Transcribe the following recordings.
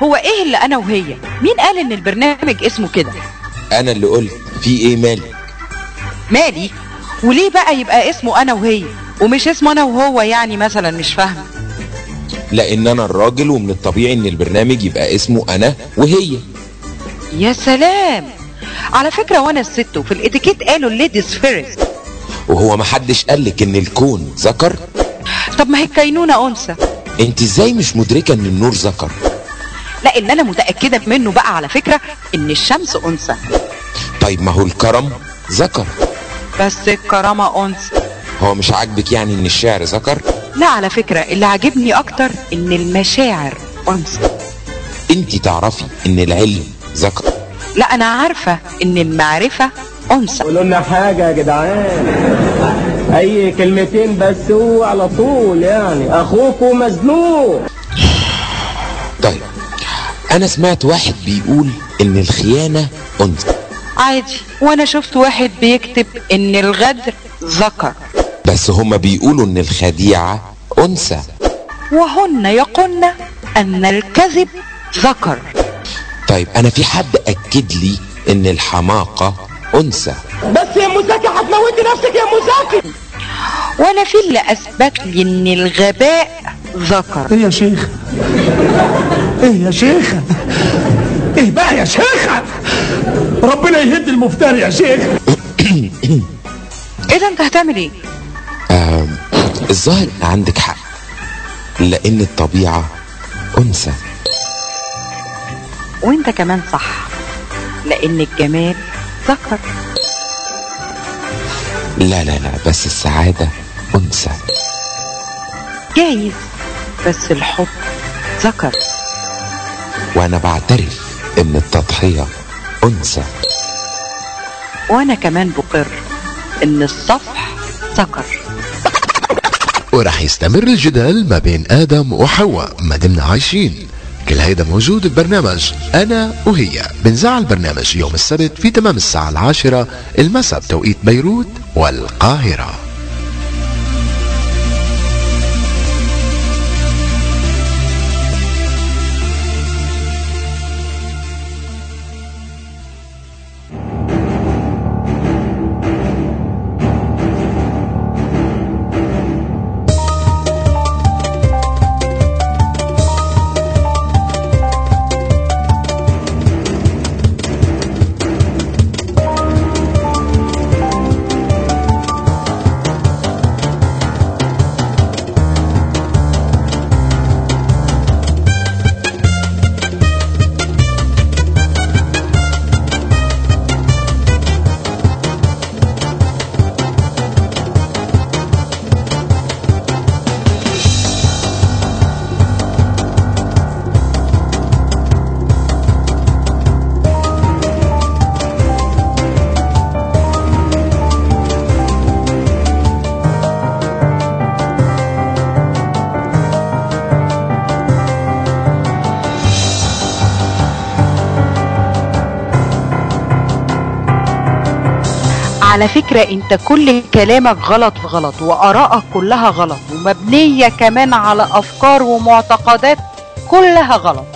هو ايه اللي انا وهي مين قال ان البرنامج اسمه كده انا اللي قلت في ايه مالي مالي وليه بقى يبقى اسمه انا وهي ومش اسمه انا وهو يعني مثلا مش فاهمه لان انا الراجل ومن الطبيعي ان البرنامج يبقى اسمه انا وهي يا سلام على فكره وانا الست وفي الاتيكيت قالوا الليديز فيرست وهو محدش قالك ان الكون ذكر طب ما هي الكينونه انثى انت ازاي مش مدركه ان النور ذكر لا اللي انا متاكده منه بقى على فكره ان الشمس انثى طيب ما هو الكرم ذكر بس الكرامه انثى هو مش عاجبك يعني ان الشعر ذكر لا على فكره اللي عاجبني اكتر ان المشاعر انثى انت تعرفي ان العلم ذكر لا انا عارفه ان المعرفه انثى قولوا لنا حاجة يا جدعان أي كلمتين بس هو على طول يعني أخوكم مزنوق طيب انا سمعت واحد بيقول ان الخيانه انثى عادي وانا شفت واحد بيكتب ان الغدر ذكر بس هما بيقولوا ان الخديعه انثى وهن يقولن ان الكذب ذكر طيب انا في حد اكد لي ان الحماقه انثى بس يا مزاكي هتموتي نفسك يا مزاكي وانا في اللي اثبت لي ان الغباء ذكر ايه يا شيخ ايه يا شيخة ايه بقى يا شيخة ربنا يهد المفتري يا شيخ ايه ده انت هتعمل ايه آم، الظاهر ان عندك حق لان الطبيعه انثى وانت كمان صح لان الجمال ذكر لا لا لا بس السعاده انثى جايز بس الحب ذكر وانا بعترف ان التضحيه انثى وانا كمان بقر ان الصفح ذكر ورح يستمر الجدال ما بين آدم وحواء ما دمنا عايشين كل هيدا موجود ببرنامج أنا وهي بنزع البرنامج يوم السبت في تمام الساعة العاشرة المساء بتوقيت بيروت والقاهرة على فكرة انت كل كلامك غلط في غلط وارائك كلها غلط ومبنية كمان على افكار ومعتقدات كلها غلط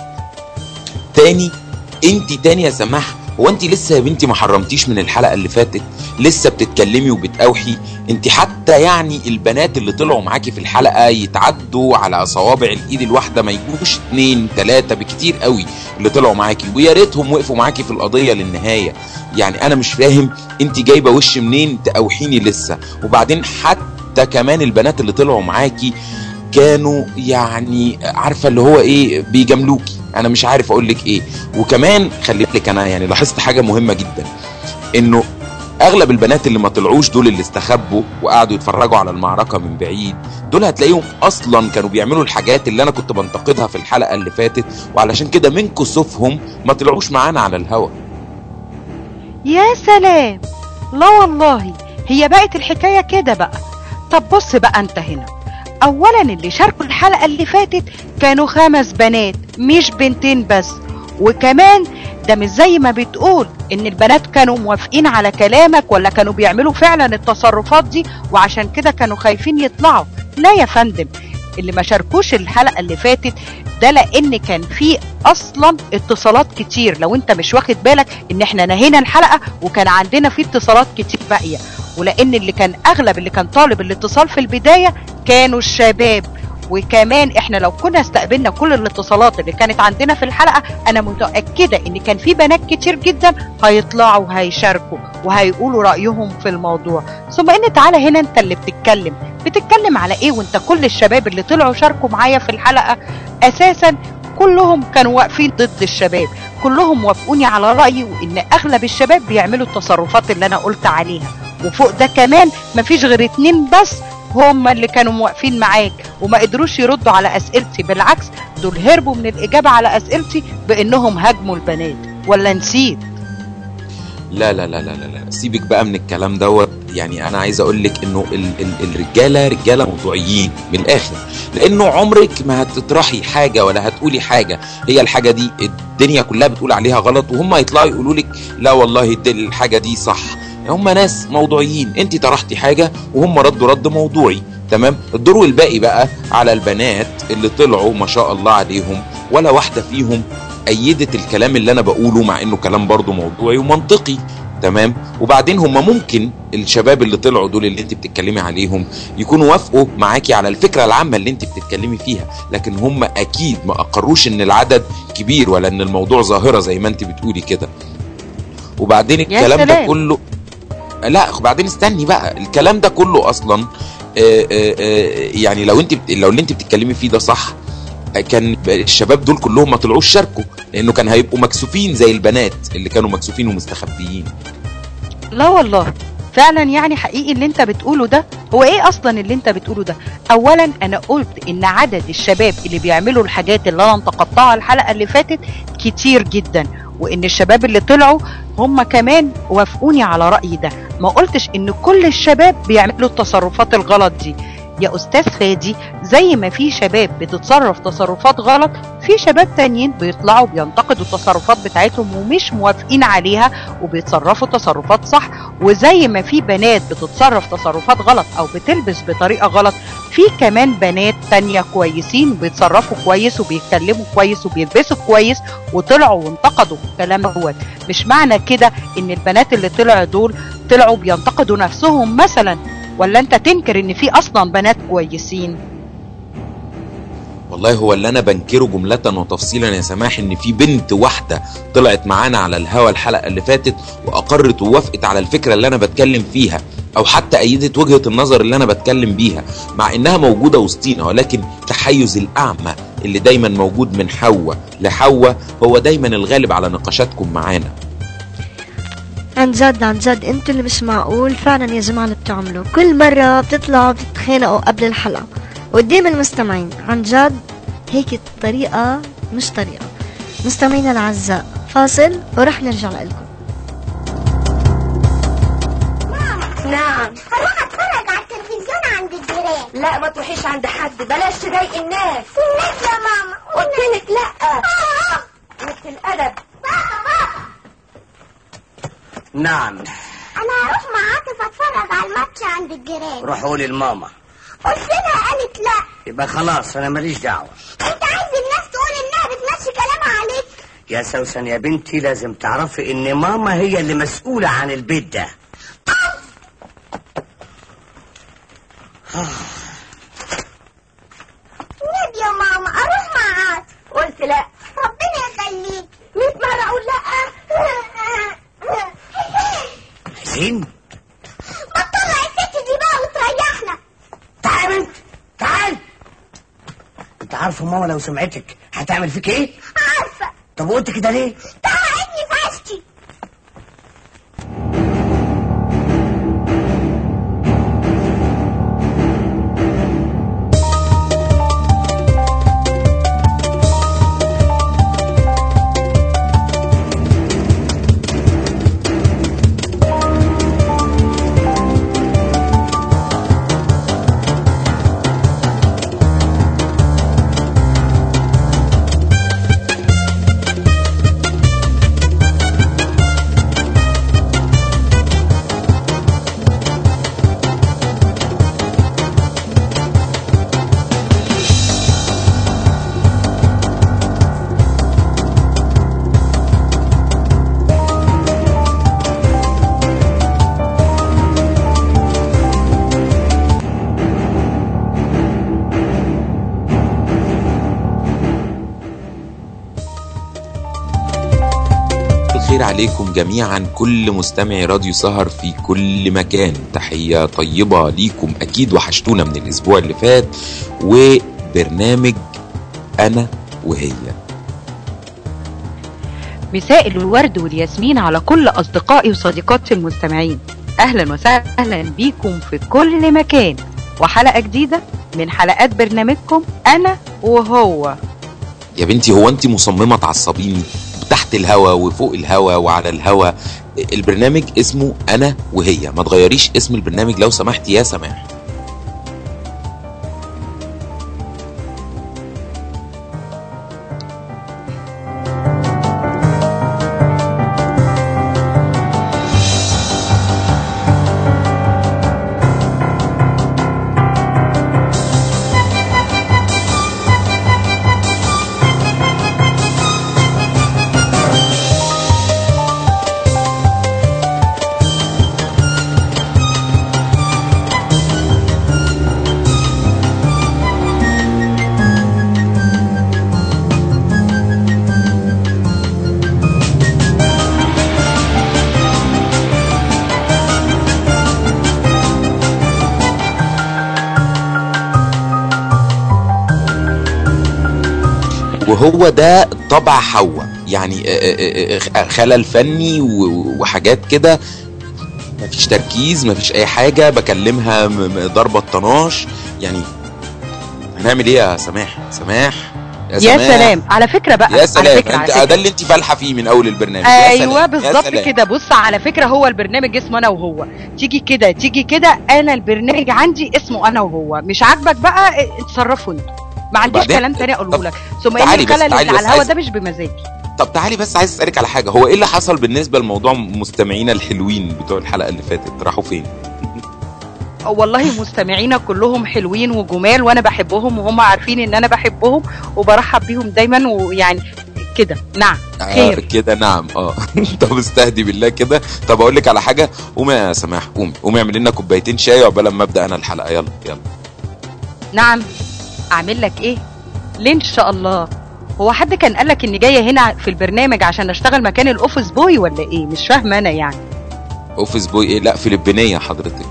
تاني انت تاني يا سماح هو انت لسه يا بنتي ما حرمتيش من الحلقه اللي فاتت لسه بتتكلمي وبتأوحي انت حتى يعني البنات اللي طلعوا معاكي في الحلقه يتعدوا على صوابع الايد الواحده ما يجوش اتنين تلاته بكتير قوي اللي طلعوا معاكي ويا ريتهم وقفوا معاكي في القضيه للنهايه يعني انا مش فاهم انت جايبه وش منين تأوحيني لسه وبعدين حتى كمان البنات اللي طلعوا معاكي كانوا يعني عارفه اللي هو ايه بيجاملوكي انا مش عارف اقول لك ايه وكمان خلي بالك انا يعني لاحظت حاجه مهمه جدا انه اغلب البنات اللي ما طلعوش دول اللي استخبوا وقعدوا يتفرجوا على المعركه من بعيد دول هتلاقيهم اصلا كانوا بيعملوا الحاجات اللي انا كنت بنتقدها في الحلقه اللي فاتت وعلشان كده من كسوفهم ما طلعوش معانا على الهوا يا سلام لا والله هي بقت الحكاية كده بقى طب بص بقى انت هنا اولا اللي شاركوا الحلقة اللي فاتت كانوا خمس بنات مش بنتين بس وكمان ده مش زي ما بتقول ان البنات كانوا موافقين على كلامك ولا كانوا بيعملوا فعلا التصرفات دي وعشان كده كانوا خايفين يطلعوا لا يا فندم اللي ما شاركوش الحلقة اللي فاتت ده لان كان في اصلا اتصالات كتير لو انت مش واخد بالك ان احنا نهينا الحلقه وكان عندنا في اتصالات كتير باقيه ولان اللي كان اغلب اللي كان طالب الاتصال في البدايه كانوا الشباب وكمان احنا لو كنا استقبلنا كل الاتصالات اللي كانت عندنا في الحلقه انا متاكده ان كان في بنات كتير جدا هيطلعوا وهيشاركوا وهيقولوا رايهم في الموضوع ثم ان تعالى هنا انت اللي بتتكلم بتتكلم على ايه وانت كل الشباب اللي طلعوا شاركوا معايا في الحلقه اساسا كلهم كانوا واقفين ضد الشباب كلهم وافقوني على رايي وان اغلب الشباب بيعملوا التصرفات اللي انا قلت عليها وفوق ده كمان مفيش غير اتنين بس هم اللي كانوا موقفين معاك وما قدروش يردوا على اسئلتي بالعكس دول هربوا من الاجابه على اسئلتي بانهم هاجموا البنات ولا نسيت لا لا لا لا لا لا سيبك بقى من الكلام دوت يعني انا عايز اقول لك انه ال ال الرجاله رجاله موضوعيين من الاخر لانه عمرك ما هتطرحي حاجه ولا هتقولي حاجه هي الحاجه دي الدنيا كلها بتقول عليها غلط وهم يطلعوا يقولوا لك لا والله الد- الحاجه دي صح هم ناس موضوعيين انت طرحتي حاجه وهم ردوا رد موضوعي تمام الدور الباقي بقى على البنات اللي طلعوا ما شاء الله عليهم ولا واحده فيهم ايدت الكلام اللي انا بقوله مع انه كلام برضه موضوعي ومنطقي تمام وبعدين هم ممكن الشباب اللي طلعوا دول اللي انت بتتكلمي عليهم يكونوا وافقوا معاكي على الفكره العامه اللي انت بتتكلمي فيها لكن هم اكيد ما اقروش ان العدد كبير ولا ان الموضوع ظاهره زي ما انت بتقولي كده وبعدين الكلام ده سلام. كله لا بعدين استني بقى الكلام ده كله اصلا آه، آه، آه، يعني لو انت بت- لو اللي انت بتتكلمي فيه ده صح آه، كان الشباب دول كلهم ما طلعوش شاركوا لانه كان هيبقوا مكسوفين زي البنات اللي كانوا مكسوفين ومستخبيين لا والله فعلا يعني حقيقي اللي انت بتقوله ده هو ايه اصلا اللي انت بتقوله ده اولا انا قلت ان عدد الشباب اللي بيعملوا الحاجات اللي انا انتقدتها الحلقه اللي فاتت كتير جدا وان الشباب اللي طلعوا هم كمان وافقوني على رايي ده ما قلتش ان كل الشباب بيعملوا التصرفات الغلط دي يا استاذ فادي زي ما في شباب بتتصرف تصرفات غلط في شباب تانيين بيطلعوا بينتقدوا التصرفات بتاعتهم ومش موافقين عليها وبيتصرفوا تصرفات صح وزي ما في بنات بتتصرف تصرفات غلط او بتلبس بطريقه غلط في كمان بنات تانية كويسين وبيتصرفوا كويس وبيتكلموا كويس وبيلبسوا كويس وطلعوا وانتقدوا الكلام دوت مش معنى كده ان البنات اللي طلعوا دول طلعوا بينتقدوا نفسهم مثلا ولا انت تنكر ان في اصلا بنات كويسين والله هو اللي انا بنكره جملة وتفصيلا يا سماح ان في بنت واحدة طلعت معانا على الهوا الحلقة اللي فاتت واقرت ووافقت على الفكرة اللي انا بتكلم فيها او حتى ايدت وجهة النظر اللي انا بتكلم بيها مع انها موجودة وسطينا ولكن تحيز الاعمى اللي دايما موجود من حواء لحواء هو دايما الغالب على نقاشاتكم معانا عن جد عن جد انتوا اللي مش معقول فعلا يا جماعة اللي بتعملوا كل مرة بتطلعوا بتتخانقوا قبل الحلقة قدام المستمعين عن جد هيك الطريقة مش طريقة مستمعينا الأعزاء فاصل ورح نرجع لكم نعم هروح اتفرج على التلفزيون عند الجيران لا ما تروحيش عند حد بلاش تضايقي الناس الناس يا ماما قلت لك لا قلت الادب نعم انا هروح مع عاطف اتفرج على الماتش عند الجيران روح قولي لماما قلت لها قالت لا يبقى خلاص انا ماليش دعوه انت عايز الناس تقول انها بتمشي كلامها عليك يا سوسن يا بنتي لازم تعرفي ان ماما هي اللي مسؤوله عن البيت ده نبي يا ماما اروح مع عاطف قلت لا ربنا يخليك 100 مرة اقول لا عايزين ما تطلع الست دي بقى وتريحنا تعال يا بنت تعال انت عارفه ماما لو سمعتك هتعمل فيك ايه عارفة طب قلت كده ليه طلعتني في عشتي الخير عليكم جميعا كل مستمعي راديو سهر في كل مكان تحية طيبة ليكم أكيد وحشتونا من الأسبوع اللي فات وبرنامج أنا وهي مساء الورد والياسمين على كل أصدقائي وصديقاتي المستمعين أهلا وسهلا بيكم في كل مكان وحلقة جديدة من حلقات برنامجكم أنا وهو يا بنتي هو أنت مصممة تعصبيني تحت الهوا وفوق الهوا وعلى الهوا البرنامج اسمه أنا وهي ما تغيريش اسم البرنامج لو سمحت يا سماح وهو ده طبع حواء يعني آه، آه، آه، خلل فني و- وحاجات كده مفيش تركيز مفيش اي حاجه بكلمها م- م- ضربه طناش يعني هنعمل ايه يا سماح سماح يا سماح. سلام على فكرة بقى يا على سلام فكرة انت على ده فكرة. اللي انت فالحه فيه من اول البرنامج يا ايوه سلام، يا بالظبط سلام. كده بص على فكره هو البرنامج اسمه انا وهو تيجي كده تيجي كده انا البرنامج عندي اسمه انا وهو مش عاجبك بقى اه، اتصرفوا انتوا ما عنديش وبعدين- كلام تاني اقوله طب لك ثم ان تعالي بس، الخلل تعالي اللي بس على الهوا عايز- ده مش بمزاجي طب تعالي بس عايز اسالك على حاجه هو ايه اللي حصل بالنسبه لموضوع مستمعينا الحلوين بتوع الحلقه اللي فاتت راحوا فين والله مستمعينا كلهم حلوين وجمال وانا بحبهم وهم عارفين ان انا بحبهم وبرحب بيهم دايما ويعني كده نعم آه خير كده نعم اه طب استهدي بالله كده طب اقول لك على حاجه قومي يا سماح قومي قومي اعمل لنا كوبايتين شاي عقبال ما ابدا انا الحلقه يلا يلا نعم اعمل لك ايه ليه ان شاء الله هو حد كان قال لك اني جايه هنا في البرنامج عشان اشتغل مكان الاوفيس بوي ولا ايه مش فاهمه انا يعني اوفيس بوي ايه لا فلبينيه حضرتك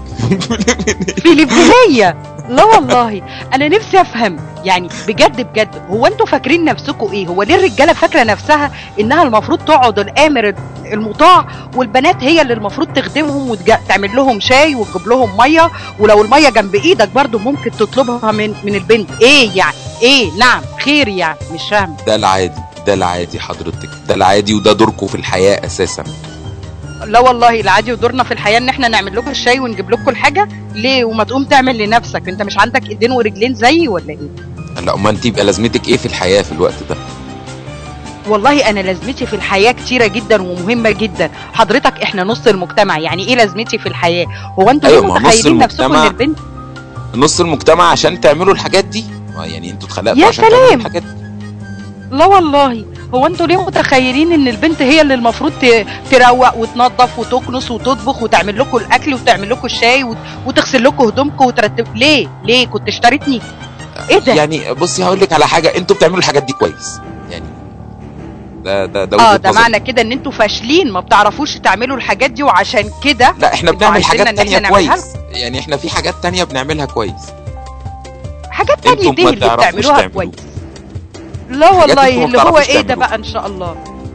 فلبينيه لا والله انا نفسي افهم يعني بجد بجد هو انتوا فاكرين نفسكم ايه هو ليه الرجاله فاكره نفسها انها المفروض تقعد الامر المطاع والبنات هي اللي المفروض تخدمهم وتعمل لهم شاي وتجيب لهم ميه ولو الميه جنب ايدك برضو ممكن تطلبها من من البنت ايه يعني ايه نعم خير يعني مش فاهم ده العادي ده العادي حضرتك ده العادي وده دوركم في الحياه اساسا لا والله العادي ودورنا في الحياه ان احنا نعمل لكم الشاي ونجيب لكم الحاجه ليه وما تقوم تعمل لنفسك انت مش عندك ايدين ورجلين زيي ولا ايه لا امال انت يبقى لازمتك ايه في الحياه في الوقت ده والله انا لازمتي في الحياه كتيره جدا ومهمه جدا حضرتك احنا نص المجتمع يعني ايه لازمتي في الحياه هو انتوا أيوة، ليه ما نص متخيلين نفسكم ان المجتمع- البنت نص المجتمع عشان تعملوا الحاجات دي آه، يعني انتوا اتخلقتوا يا عشان تعملوا سلام. الحاجات دي لا والله هو انتوا ليه متخيلين ان البنت هي اللي المفروض ت- تروق وتنظف وتكنس وتطبخ وتعمل لكم الاكل وتعمل لكم الشاي وت- وتغسل لكم هدومكم وترتب ليه ليه كنت اشتريتني ايه ده يعني بصي هقول لك على حاجه انتوا بتعملوا الحاجات دي كويس يعني ده ده ده اه وجهة ده نظري. معنى كده ان انتوا فاشلين ما بتعرفوش تعملوا الحاجات دي وعشان كده لا احنا انتوا بنعمل عايزيننا حاجات ان احنا تانية نعملها كويس يعني احنا في حاجات تانية بنعملها كويس حاجات تانية انتم دي ما اللي تعرفوش بتعملوها تعملوا. كويس لا حاجات والله انتم ما اللي هو بتعرفوش ايه ده تعملوها. بقى ان شاء الله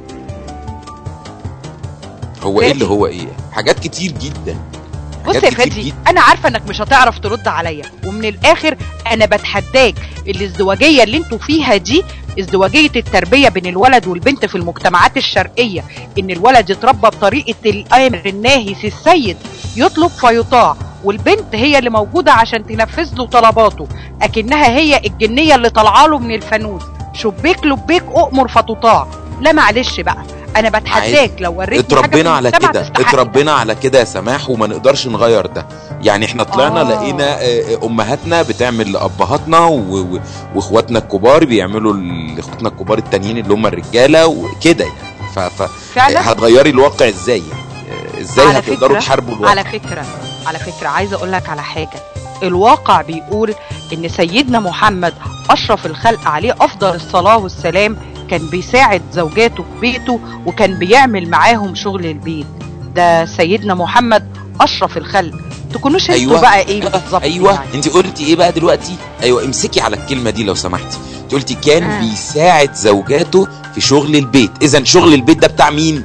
هو ايه ماشي. اللي هو ايه حاجات كتير جدا بص حاجات يا كتير فادي جدا. انا عارفه انك مش هتعرف ترد عليا ومن الاخر انا بتحداك الازدواجيه اللي انتوا فيها دي ازدواجيه التربيه بين الولد والبنت في المجتمعات الشرقيه ان الولد يتربى بطريقه الامر الناهي سي السيد يطلب فيطاع والبنت هي اللي موجوده عشان تنفذ له طلباته اكنها هي الجنيه اللي طالعه له من الفانوس شبيك لبيك اؤمر فتطاع لا معلش بقى انا بتحداك لو وريتني حاجه في اتربينا على المجتمع كده تستحق ده. اتربينا على كده يا سماح وما نقدرش نغير ده يعني احنا طلعنا آه. لقينا اه، اه، امهاتنا بتعمل لابهاتنا و- و- واخواتنا الكبار بيعملوا لاخواتنا الكبار التانيين اللي هم الرجاله وكده يعني ف, ف فعلا هتغيري الواقع ازاي يعني اه، ازاي على هتقدروا فكرة- تحاربوا الواقع على فكرة على فكرة عايزة اقول لك على حاجة الواقع بيقول ان سيدنا محمد اشرف الخلق عليه افضل الصلاة والسلام كان بيساعد زوجاته في بيته وكان بيعمل معاهم شغل البيت ده سيدنا محمد اشرف الخلق تكونوش انتوا أيوة. بقى ايه بالظبط ايوه يعني. انت قلتي ايه بقى دلوقتي ايوه امسكي على الكلمه دي لو سمحتي انت قلتي كان آه. بيساعد زوجاته في شغل البيت اذا شغل البيت ده بتاع مين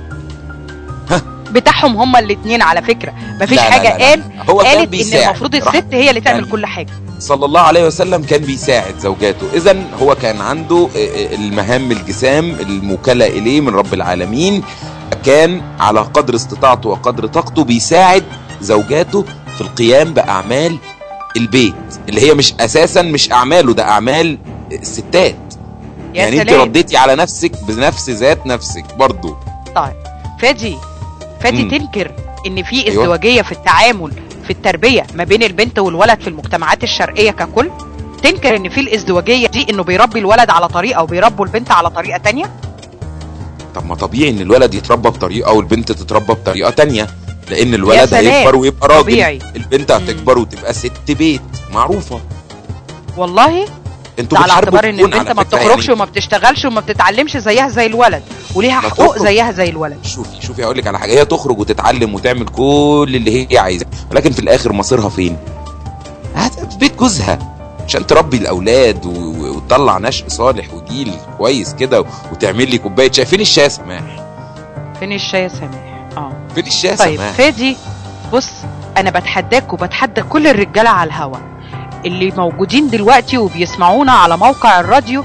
بتاعهم هما الاثنين على فكره مفيش لا، لا، حاجه لا، لا. قال هو كان قالت ان بيساعد. المفروض راح- الست هي اللي تعمل يعني كل حاجه صلى الله عليه وسلم كان بيساعد زوجاته اذا هو كان عنده آه، آه، المهام الجسام الموكله اليه من رب العالمين كان على قدر استطاعته وقدر طاقته بيساعد زوجاته في القيام باعمال البيت اللي هي مش اساسا مش اعماله ده اعمال الستات يا يعني انت سلام. رديتي على نفسك بنفس ذات نفسك برضو طيب فادي فادي مم. تنكر ان في أيوة. ازدواجيه في التعامل في التربيه ما بين البنت والولد في المجتمعات الشرقيه ككل تنكر ان في الازدواجيه دي انه بيربي الولد على طريقه وبيربوا البنت على طريقه تانية طب ما طبيعي ان الولد يتربى بطريقه والبنت تتربى بطريقه تانية لان الولد سلام. هيكبر ويبقى راجل طبيعي. البنت هتكبر وتبقى ست بيت معروفه والله انتوا ده على بتحاربوا اعتبار ان الكون البنت على ما فكرة بتخرجش يعني. وما بتشتغلش وما بتتعلمش زيها زي الولد وليها ما حقوق تخرج. زيها زي الولد شوفي شوفي هقول لك على حاجه هي تخرج وتتعلم وتعمل كل اللي هي عايزاه ولكن في الاخر مصيرها فين هت- في بيت جوزها عشان تربي الاولاد و- و- وتطلع نشء صالح وجيل كويس كده وتعمل لي كوبايه شاي فين الشاي يا سماح فين الشاي يا سماح اه فين الشاي يا طيب سماح فادي بص انا بتحداك وبتحدى كل الرجاله على الهوا اللي موجودين دلوقتي وبيسمعونا على موقع الراديو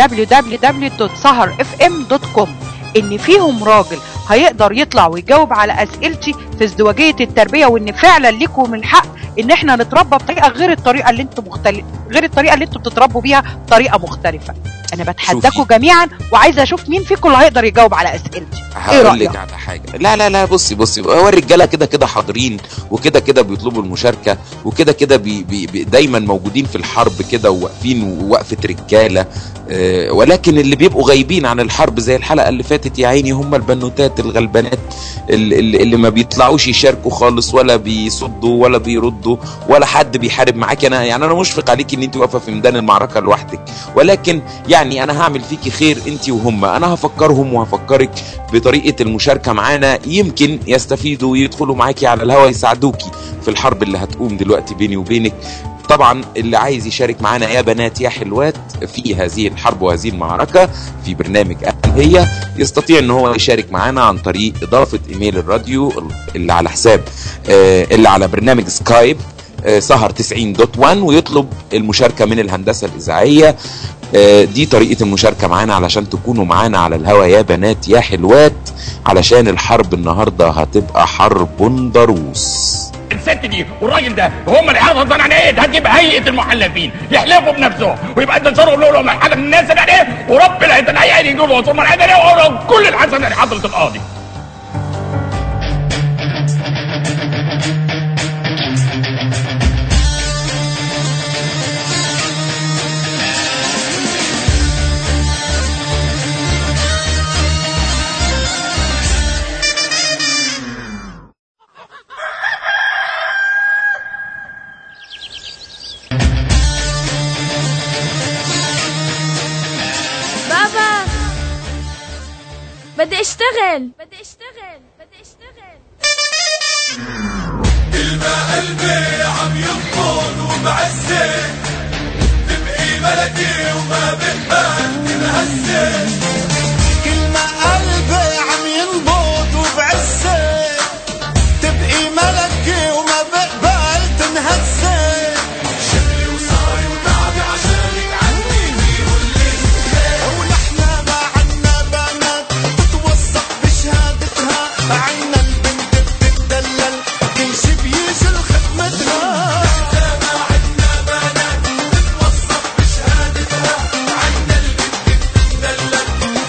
www.saharfm.com ان فيهم راجل هيقدر يطلع ويجاوب على اسئلتي في ازدواجيه التربيه وان فعلا ليكم الحق ان احنا نتربى بطريقه غير الطريقه اللي انتم مختلف غير الطريقه اللي انتم بتتربوا بيها طريقه مختلفه انا بتحداكم شوفي. جميعا وعايزه اشوف مين فيكم اللي هيقدر يجاوب على اسئلتي ايه هقول لك رايك على حاجه لا لا لا بصي بصي هو الرجاله كده كده حاضرين وكده كده بيطلبوا المشاركه وكده كده بي بي بي دايما موجودين في الحرب كده وواقفين وقفه رجاله آه ولكن اللي بيبقوا غايبين عن الحرب زي الحلقه اللي فاتت يا عيني هم البنوتات الغلبانات اللي, اللي اللي ما بيطلعوش يشاركوا خالص ولا بيصدوا ولا بيردوا ولا حد بيحارب معاكي انا يعني انا مشفق عليكي ان انت واقفه في ميدان المعركه لوحدك ولكن يعني انا هعمل فيكي خير انت وهم انا هفكرهم وهفكرك بطريقه المشاركه معانا يمكن يستفيدوا ويدخلوا معاكي على الهوا يساعدوكي في الحرب اللي هتقوم دلوقتي بيني وبينك طبعا اللي عايز يشارك معانا يا بنات يا حلوات في هذه الحرب وهذه المعركة في برنامج أهل هي يستطيع ان هو يشارك معانا عن طريق اضافة ايميل الراديو اللي على حساب آه، اللي على برنامج سكايب آه، سهر 90.1 ويطلب المشاركة من الهندسة الإذاعية آه، دي طريقة المشاركة معانا علشان تكونوا معانا على الهوا يا بنات يا حلوات علشان الحرب النهاردة هتبقى حرب ضروس الست دي والراجل ده هم اللي حافظوا عن ايه هتجيب هيئه المحلفين يحلفوا بنفسهم ويبقى انت تصرف لهم حاجه من الناس اللي عليه ورب العيد العيال يجوا له ثم العيد كل الحسنه لحضره القاضي بابا بدي اشتغل بدي اشتغل بدي اشتغل كلمة قلبي عم ينقل ومعزة تبقي ملكي وما بقبل تنهزة كلمة قلبي عم ينبض وبعزة تبقي ملكي وما بقبل تنهزة شغلي وصاري وتعبي عشانك عندي فيه اللي ونحنا ما عنا بنات تتوثق بشهادتها عنا البنت بتتدلل كل شي بيجي لخدمتها نحنا ما عنا بنات تتوثق بشهادتها عنا البنت بتتدلل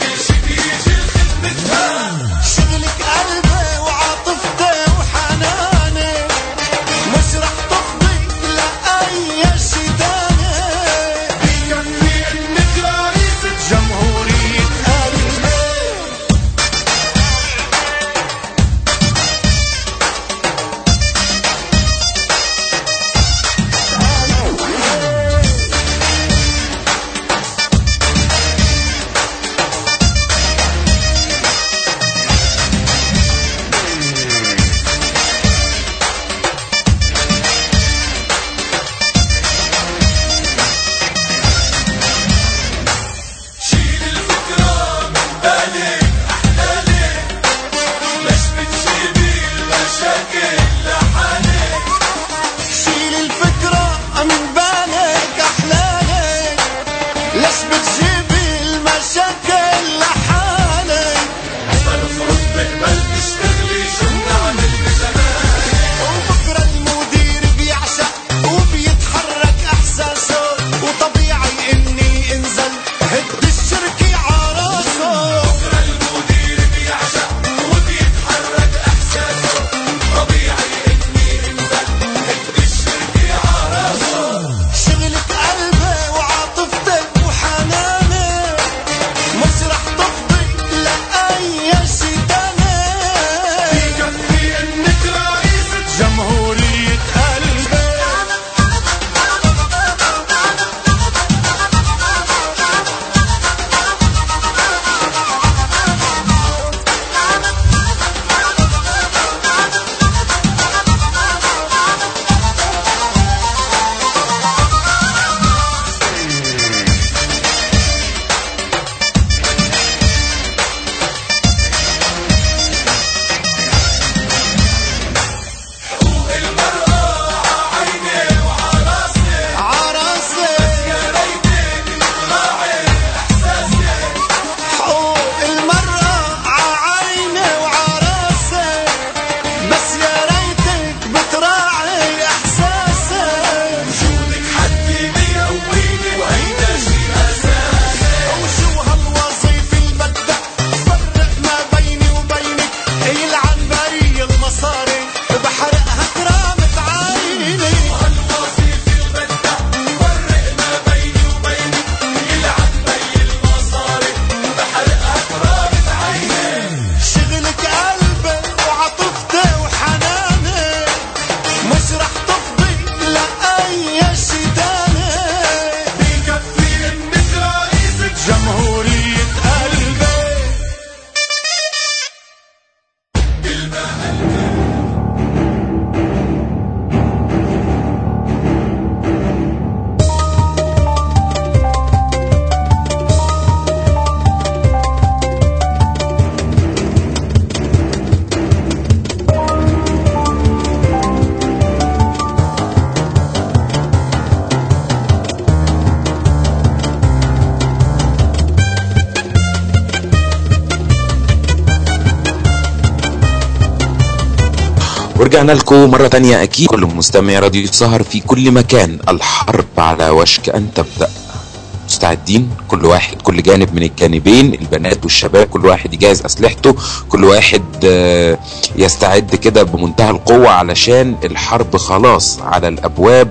ورجعنا لكم مرة تانية أكيد كل مستمع راديو سهر في كل مكان الحرب على وشك أن تبدأ مستعدين كل واحد كل جانب من الجانبين البنات والشباب كل واحد يجهز أسلحته كل واحد آه، يستعد كده بمنتهى القوة علشان الحرب خلاص على الأبواب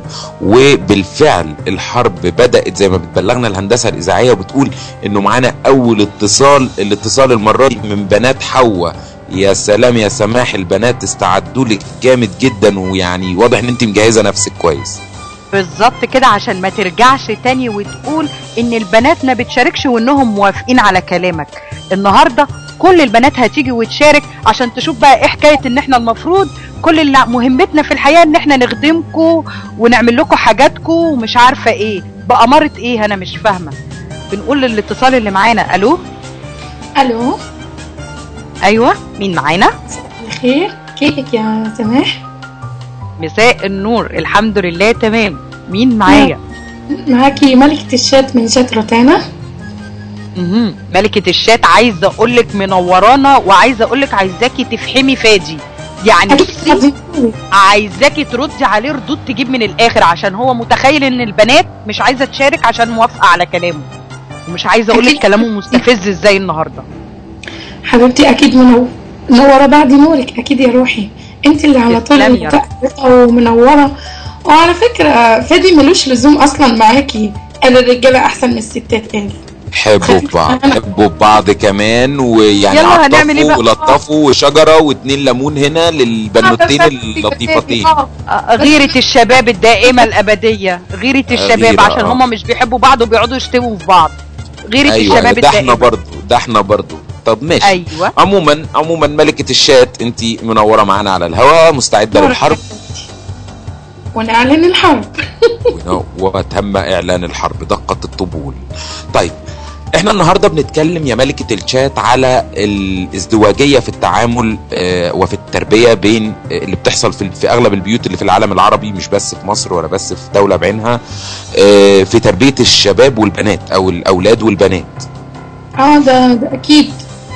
وبالفعل الحرب بدأت زي ما بتبلغنا الهندسة الإذاعية وبتقول إنه معانا أول اتصال الاتصال المرة دي من بنات حواء يا سلام يا سماح البنات استعدوا لك جامد جدا ويعني واضح ان انت مجهزه نفسك كويس بالظبط كده عشان ما ترجعش تاني وتقول ان البنات ما بتشاركش وانهم موافقين على كلامك النهارده كل البنات هتيجي وتشارك عشان تشوف بقى ايه حكايه ان احنا المفروض كل اللي مهمتنا في الحياه ان احنا نخدمكم ونعمل لكم حاجاتكم ومش عارفه ايه بأمارة ايه انا مش فاهمه بنقول للاتصال اللي معانا الو الو ايوه مين معانا بخير كيفك يا سماح مساء النور الحمد لله تمام مين معايا معاكي ملكة الشات من شات روتانا مهم. ملكة الشات عايزة اقولك منورانا وعايزة اقولك عايزاكي تفهمي فادي يعني بصي عايزاكي تردي عليه ردود تجيب من الاخر عشان هو متخيل ان البنات مش عايزة تشارك عشان موافقة على كلامه ومش عايزة اقولك أكيد. كلامه مستفز ازاي النهاردة حبيبتي اكيد منو... منورة بعد نورك اكيد يا روحي انت اللي على طول تسلمي يا رب. متألقة ومنورة وعلى فكرة فادي ملوش لزوم اصلا معاكي قال الرجالة احسن من الستات قال حبوا بعض حبوا بعض كمان ويعني يلا هنعمل إيه عطفوا بقى؟ ولطفوا وشجره واتنين ليمون هنا للبنوتين اللطيفتين آه، غيرة الشباب الدائمة الأبدية غيرة الشباب غيرة، عشان آه. هما مش بيحبوا بعض وبيقعدوا يشتموا في بعض غيرة ايوه الشباب ده احنا الدائمة برضو ده احنا برضو طب ماشي أيوة. عموما عموما ملكه الشات انت منوره معانا على الهواء مستعده للحرب ونعلن الحرب ون- وتم اعلان الحرب دقت الطبول طيب احنا النهارده بنتكلم يا ملكه الشات على الازدواجيه في التعامل آه، وفي التربيه بين آه، اللي بتحصل في في اغلب البيوت اللي في العالم العربي مش بس في مصر ولا بس في دوله بعينها آه، في تربيه الشباب والبنات او الاولاد والبنات اه ده ده اكيد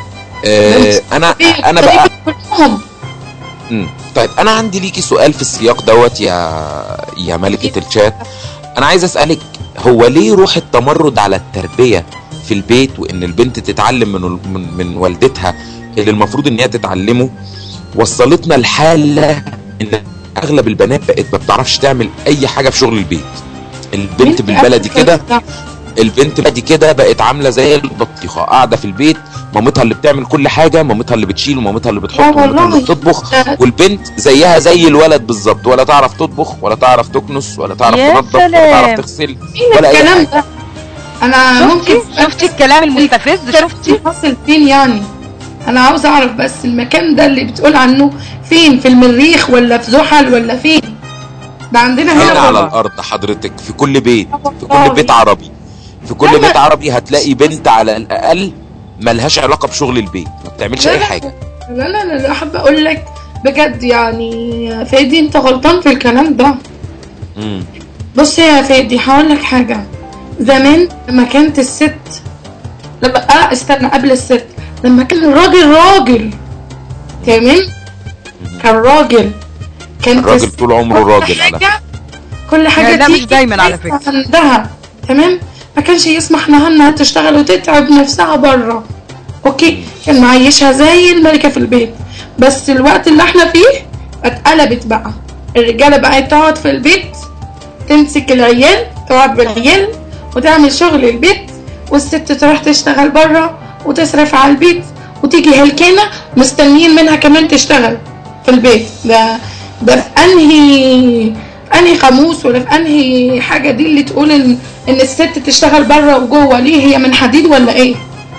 آه، انا انا بقى كلهم مم. طيب انا عندي ليكي سؤال في السياق دوت يا يا ملكه الشات انا عايز اسالك هو ليه روح التمرد على التربيه في البيت وان البنت تتعلم من من, من والدتها اللي المفروض ان هي تتعلمه وصلتنا لحاله ان اغلب البنات بقت ما بتعرفش تعمل اي حاجه في شغل البيت البنت بالبلدي كده البنت بقى دي كده بقت عامله زي البطيخه قاعده في البيت مامتها اللي بتعمل كل حاجه مامتها اللي بتشيل ومامتها اللي بتحط آه ومامتها اللي والله. بتطبخ والبنت زيها زي الولد بالظبط ولا تعرف تطبخ ولا تعرف تكنس ولا تعرف يا تنظف ولا سلام. تعرف تغسل فين ولا اي الكلام حاجه ده انا شفتي؟ ممكن شفتي الكلام المستفز شفتي حاصل فين يعني انا عاوز اعرف بس المكان ده اللي بتقول عنه فين في المريخ ولا في زحل ولا فين ده عندنا هنا هنا على والله. الارض حضرتك في كل بيت في كل والله. بيت عربي في كل لما- بيت عربي هتلاقي بنت على الاقل ملهاش علاقه بشغل البيت ما بتعملش لا اي لا. حاجه لا لا لا لا احب اقول لك بجد يعني فادي انت غلطان في الكلام ده مم. بص يا فادي هقول لك حاجه زمان لما كانت الست لما اه استنى قبل الست لما كان الراجل راجل تمام كان راجل كانت الراجل الست طول عمره كل راجل على حاجة كل حاجه لا، ده مش تيجي دايما على تسمع عندها تمام ما كانش يسمح لها انها تشتغل وتتعب نفسها بره اوكي كان معيشها زي الملكه في البيت بس الوقت اللي احنا فيه اتقلبت بقى الرجاله بقت تقعد في البيت تمسك العيال تقعد بالعيال وتعمل شغل البيت والست تروح تشتغل بره وتصرف على البيت وتيجي هلكانه مستنيين منها كمان تشتغل في البيت ده ده في انهي انهي قاموس ولا في انهي حاجه دي اللي تقول ان ان الست تشتغل بره وجوه ليه هي من حديد ولا ايه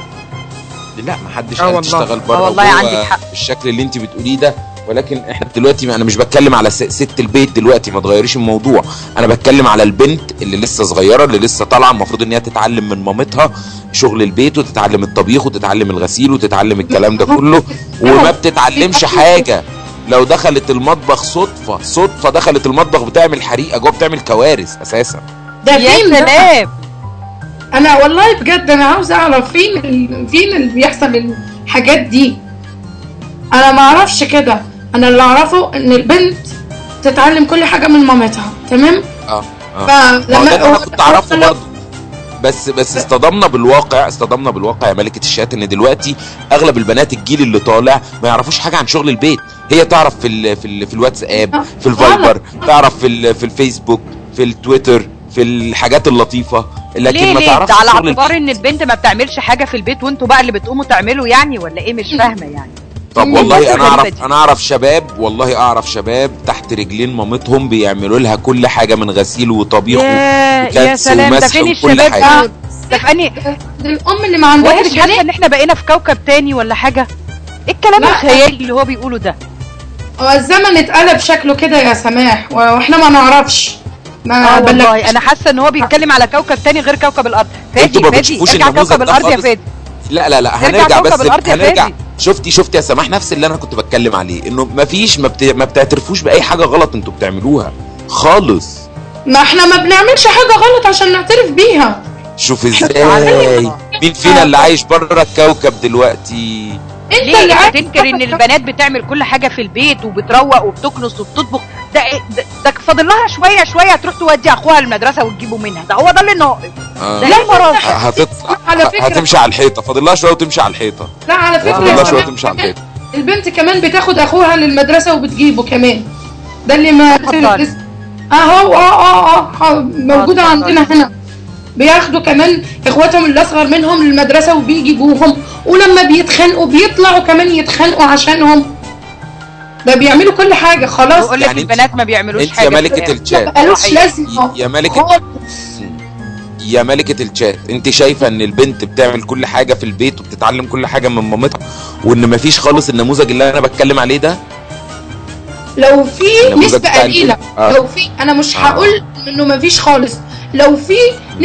لا ما حدش آه قال والله. تشتغل آه بره والله وجوه عندك حق. بالشكل اللي انت بتقوليه ده ولكن احنا دلوقتي انا مش بتكلم على س- ست البيت دلوقتي ما تغيريش الموضوع انا بتكلم على البنت اللي لسه صغيره اللي لسه طالعه المفروض ان هي تتعلم من مامتها شغل البيت وتتعلم الطبيخ وتتعلم الغسيل وتتعلم الكلام ده كله وما بتتعلمش حاجه لو دخلت المطبخ صدفه صدفه دخلت المطبخ بتعمل حريقه جوه بتعمل كوارث اساسا ده يا فين ده؟ سلام انا والله بجد انا عاوز اعرف فين ال... فين اللي بيحصل الحاجات دي انا ما اعرفش كده انا اللي اعرفه ان البنت تتعلم كل حاجه من مامتها تمام اه اه فلما- ما هو ده اللي انا كنت اعرفه لما- برضه بس بس اصطدمنا بالواقع اصطدمنا بالواقع يا ملكه الشات ان دلوقتي اغلب البنات الجيل اللي طالع ما يعرفوش حاجه عن شغل البيت هي تعرف في ال في ال في الواتساب في الفايبر تعرف في ال في الفيسبوك في التويتر في الحاجات اللطيفه لكن ليه ما ليه تعرفش ده على شغل اعتبار البيت ان البنت ما بتعملش حاجه في البيت وانتوا بقى اللي بتقوموا تعملوا يعني ولا ايه مش فاهمه يعني طب مم. والله الناس انا الغريبة اعرف دي. انا اعرف شباب والله اعرف شباب تحت رجلين مامتهم بيعملوا لها كل حاجه من غسيل وطبيخ يا يا وكبس سلام ده ومسح فين وكل الشباب حاجه دول ده في اني الام اللي ما هو عندهاش انت مش حاسه ان احنا بقينا في كوكب تاني ولا حاجه ايه الكلام لا. الخيالي اللي هو بيقوله ده هو الزمن اتقلب شكله كده يا سماح واحنا ما نعرفش ما اه بلغ- والله انا حاسه ان هو بيتكلم على كوكب تاني غير كوكب الارض فادي انتوا ما فادي بتشوفوش ارجع النموذج كوكب ده الارض يا خالص؟ فادي لا لا لا نرجع هنرجع كوكب بس الأرض يا هنرجع فادي. شفتي شفتي يا سماح نفس اللي انا كنت بتكلم عليه انه مفيش ما, بت... ما بتعترفوش باي حاجه غلط انتوا بتعملوها خالص ما احنا ما بنعملش حاجه غلط عشان نعترف بيها شوف ازاي مين فينا اللي عايش بره الكوكب دلوقتي ليه انت تنكر ان البنات بتعمل كل حاجه في البيت وبتروق وبتكنس وبتطبخ ده ده, ده فاضل لها شويه شويه تروح تودي اخوها المدرسه وتجيبه منها ده هو ده اللي ناقص آه. ده ليه مرض هتطلع على فكرة- هتمشي على الحيطه فاضل لها شويه وتمشي على الحيطه لا على فكره فاضل يا لها شويه سماح وتمشي على الحيطه البنت كمان بتاخد اخوها للمدرسه وبتجيبه كمان ده اللي ما اتفضل. اهو اه اه اه موجوده عندنا هنا بياخدوا كمان اخواتهم اللي اصغر منهم للمدرسه وبيجيبوهم ولما بيتخانقوا بيطلعوا كمان يتخانقوا عشانهم ده بيعملوا كل حاجه خلاص بقول لك يعني انت- البنات ما بيعملوش انت يا حاجه ملكه الشات ملوش لازمه يا ملكه يا ملكة الشات انت شايفة ان البنت بتعمل كل حاجة في البيت وبتتعلم كل حاجة من مامتها وان مفيش خالص النموذج اللي انا بتكلم عليه ده لو في النموذج نسبه بتاع قليله البنت. آه. لو في انا مش آه. هقول انه مفيش خالص لو في